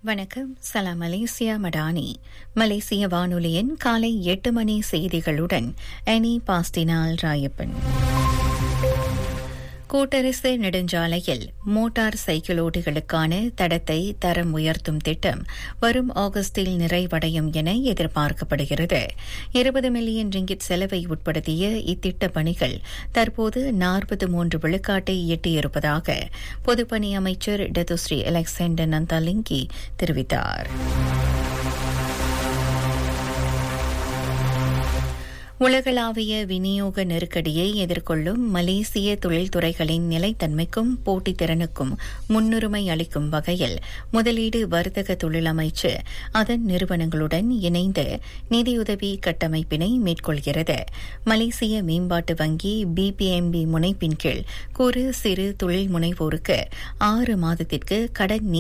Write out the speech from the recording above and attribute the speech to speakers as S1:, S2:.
S1: வணக்கம் சலாம் மலேசியா மடானி மலேசிய வானொலியின் காலை எட்டு மணி செய்திகளுடன் அனி பாஸ்டினால் ராயப்பன் கூட்டரசு நெடுஞ்சாலையில் மோட்டார் சைக்கிளோட்டிகளுக்கான தடத்தை தரம் உயர்த்தும் திட்டம் வரும் ஆகஸ்டில் நிறைவடையும் என எதிர்பார்க்கப்படுகிறது இருபது மில்லியன் ரிங்கிட் செலவை உட்படுத்திய இத்திட்ட பணிகள் தற்போது நாற்பது மூன்று விழுக்காட்டை எட்டியிருப்பதாக பொதுப்பணி அமைச்சர் டெதுஸ்ரீ அலெக்சாண்டர் நந்தாலிங்கி தெரிவித்தார் உலகளாவிய விநியோக நெருக்கடியை எதிர்கொள்ளும் மலேசிய தொழில்துறைகளின் நிலைத்தன்மைக்கும் போட்டித்திறனுக்கும் முன்னுரிமை அளிக்கும் வகையில் முதலீடு வர்த்தக தொழில் அமைச்சு அதன் நிறுவனங்களுடன் இணைந்து நிதியுதவி கட்டமைப்பினை மேற்கொள்கிறது மலேசிய மேம்பாட்டு வங்கி பிபிஎம்பி முனைப்பின் கீழ் குறு சிறு தொழில் முனைவோருக்கு ஆறு மாதத்திற்கு கடன்